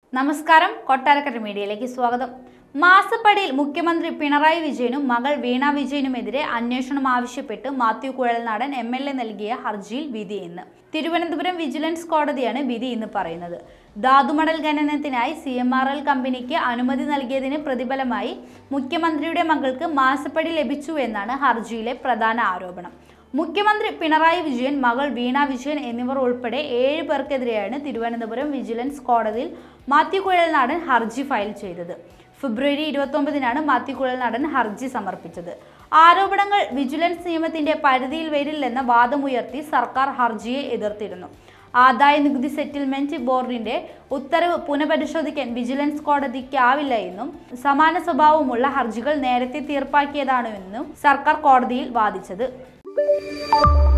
നമസ്കാരം കൊട്ടാരക്കര മീഡിയയിലേക്ക് സ്വാഗതം മാസപ്പടിയിൽ മുഖ്യമന്ത്രി പിണറായി വിജയനും മകൾ വീണ വിജയനുമെതിരെ അന്വേഷണം ആവശ്യപ്പെട്ട് Mathew Kuzhalnadan M L A നൽകിയ ഹർജിയിൽ വിധി ഇന്ന് തിരുവനന്തപുരം വിജിലൻസ് കോടതിയാണ് വിധി ഇന്ന് പറയുന്നത് ധാതുമടൽ ഖനനത്തിനായി സി എം ആർ എൽ കമ്പനിക്ക് അനുമതി നൽകിയതിന് പ്രതിഫലമായി മുഖ്യമന്ത്രിയുടെ മകൾക്ക് മാസപ്പടി ലഭിച്ചു എന്നാണ് ഹർജിയിലെ പ്രധാന ആരോപണം മുഖ്യമന്ത്രി പിണറായി വിജയൻ മകൾ വീണ വിജയൻ എന്നിവർ ഉൾപ്പെടെ ഏഴ് പേർക്കെതിരെയാണ് തിരുവനന്തപുരം വിജിലൻസ് കോടതിയിൽ മാത്യു കുഴൽനാടൻ ഹർജി ഫയൽ ചെയ്തത് ഫെബ്രുവരി ഇരുപത്തൊമ്പതിനാണ് മാത്യു കുഴൽനാടൻ ഹർജി സമർപ്പിച്ചത് ആരോപണങ്ങൾ വിജിലൻസ് നിയമത്തിന്റെ പരിധിയിൽ വരില്ലെന്ന വാദമുയർത്തി സർക്കാർ ഹർജിയെ എതിർത്തിരുന്നു ആദായ നികുതി സെറ്റിൽമെന്റ് ബോർഡിന്റെ ഉത്തരവ് പുനഃപരിശോധിക്കാൻ വിജിലൻസ് കോടതിക്കാവില്ല എന്നും സമാന സ്വഭാവമുള്ള ഹർജികൾ നേരത്തെ തീർപ്പാക്കിയതാണെന്നും സർക്കാർ കോടതിയിൽ വാദിച്ചത്